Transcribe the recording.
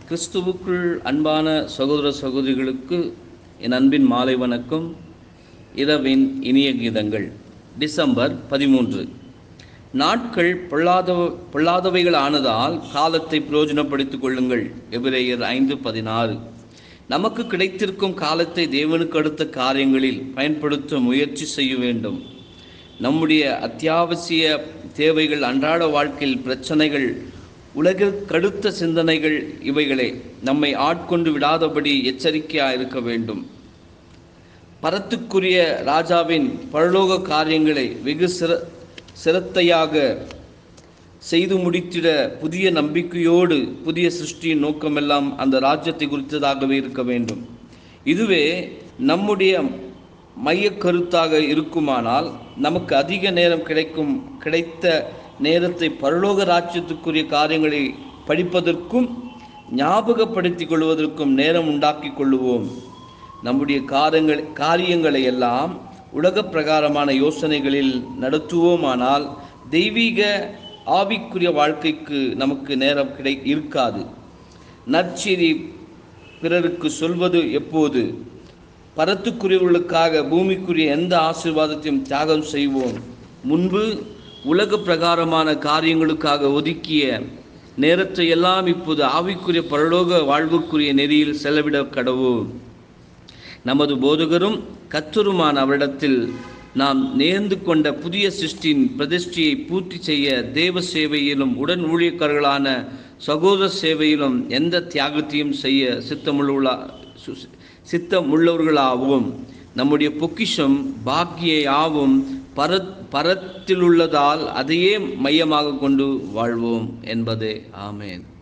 கிறிஸ்துவுக்குள் அன்பான சகோதர சகோதரிகளுக்கு என் அன்பின் மாலை வணக்கம் இரவின் இனிய கீதங்கள் டிசம்பர் பதிமூன்று நாட்கள் பொல்லாத பொல்லாதவைகள் ஆனதால் காலத்தை பிரயோஜனப்படுத்திக் கொள்ளுங்கள் எபிரேயர் ஐந்து பதினாறு நமக்கு கிடைத்திருக்கும் காலத்தை தேவனுக்கு அடுத்த காரியங்களில் பயன்படுத்த முயற்சி செய்ய வேண்டும் நம்முடைய அத்தியாவசிய தேவைகள் அன்றாட வாழ்க்கையில் பிரச்சனைகள் உலகிற்கடுத்த சிந்தனைகள் இவைகளே நம்மை ஆட்கொண்டு விடாதபடி எச்சரிக்கையாக இருக்க வேண்டும் பரத்துக்குரிய ராஜாவின் பரலோக காரியங்களை வெகு சிர சிரத்தையாக செய்து முடித்திட புதிய நம்பிக்கையோடு புதிய சிருஷ்டியின் நோக்கமெல்லாம் அந்த ராஜ்யத்தை குறித்ததாகவே இருக்க வேண்டும் இதுவே நம்முடைய மைய கருத்தாக இருக்குமானால் நமக்கு அதிக நேரம் கிடைக்கும் கிடைத்த நேரத்தை பரலோக ராஜ்யத்துக்குரிய காரியங்களை படிப்பதற்கும் ஞாபகப்படுத்திக் கொள்வதற்கும் நேரம் உண்டாக்கி கொள்ளுவோம் நம்முடைய காரங்கள் காரியங்களை எல்லாம் உலக பிரகாரமான யோசனைகளில் நடத்துவோமானால் தெய்வீக ஆவிக்குரிய வாழ்க்கைக்கு நமக்கு நேரம் கிடை இருக்காது நற்செய்தி பிறருக்கு சொல்வது எப்போது பரத்துக்குரியவர்களுக்காக பூமிக்குரிய எந்த ஆசீர்வாதத்தையும் தியாகம் செய்வோம் முன்பு உலக பிரகாரமான காரியங்களுக்காக ஒதுக்கிய நேரத்தை எல்லாம் இப்போது ஆவிக்குரிய பரலோக வாழ்வுக்குரிய நெறியில் செலவிட கடவோம் நமது போதகரும் கத்தருமான அவரிடத்தில் நாம் நேர்ந்து கொண்ட புதிய சிருஷ்டியின் பிரதிஷ்டியை பூர்த்தி செய்ய தேவ சேவையிலும் உடன் ஊழியக்காரர்களான சகோதர சேவையிலும் எந்த தியாகத்தையும் செய்ய சித்தமுள்ள சித்தமுள்ளவர்களாகவும் நம்முடைய பொக்கிஷம் பாக்கியாவும் பரத் பரத்திலுள்ளதால் அதையே மையமாக கொண்டு வாழ்வோம் என்பதே ஆமேன்